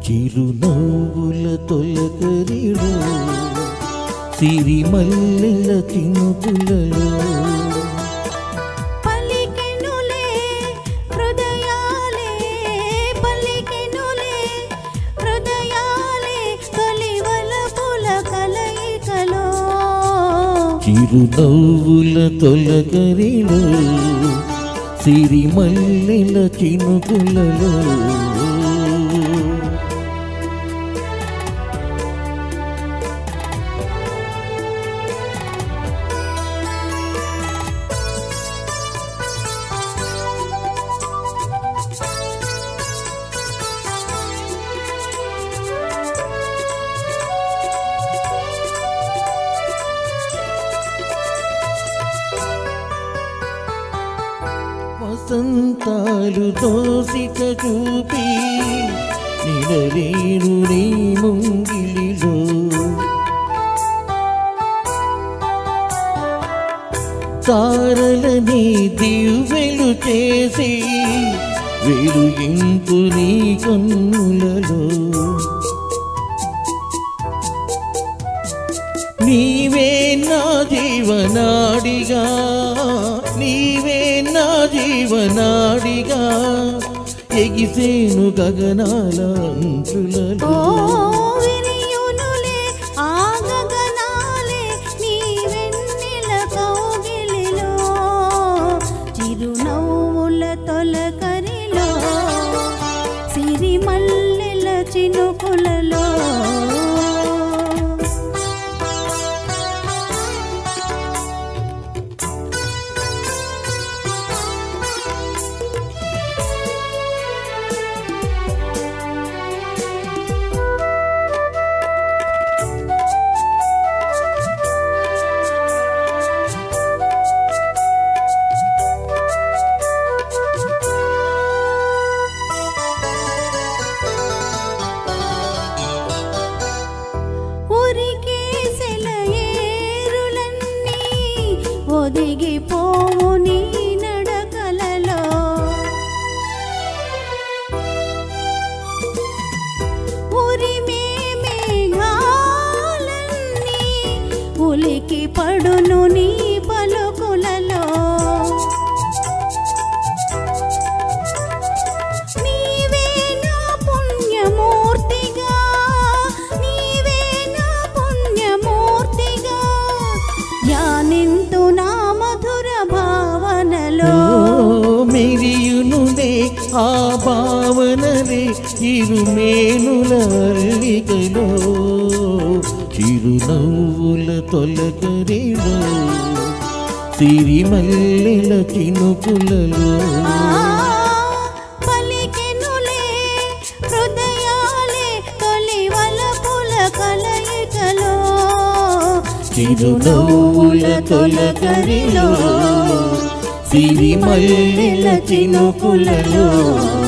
చిరునవ్వుల తొలకరిలో సిరిమల్లెల చినుకులలో పలికెనులే హృదయాలే పలికెనులే హృదయాలే తొలివలపుల కలయికలో చిరునవ్వుల తొలకరిలో సిరిమల్లెల చినుకులలో వసంతాలు దోసిక చూపి నిడలేను నీ ముంగిలిలో తారలని దివ్వెలు చేసి వెలుగింపు నీ కన్నులలో నీవే నా జీవనాడిగా నీవే నా జీవనాడిగా ఎగిసేను గగనాల ఓ అంచులలో విరియునులే ఆ గగనాలే నీ వెన్నెల కౌగిలిలో చిరునవ్వుల తొలకరిలో సిరిమల్లెల చినుకులలో ఉరికేసెల ఏరులన్నీ ఒదిగిపోవు నీ నడకలలో ఉరిమే మేఘాలన్నీ ఉలికి పడును నీ పలుకులలో నీవే నా పుణ్యమూర్తిగా నీవే నా పుణ్యమూర్తిగా ధ్యానింతు నా మధుర భావనలో మెరియునులే ఆ భావనలే ఇరుమేనుల అల్లికలో చిరునవ్వుల తొలకరిలో సిరిమల్లెల చినుకులలో ఆ పలికెనులే హృదయాలే తొలి వలపుల కలయికలో చిరునవ్వుల తొలకరిలో సిరిమల్లెల చినుకులలో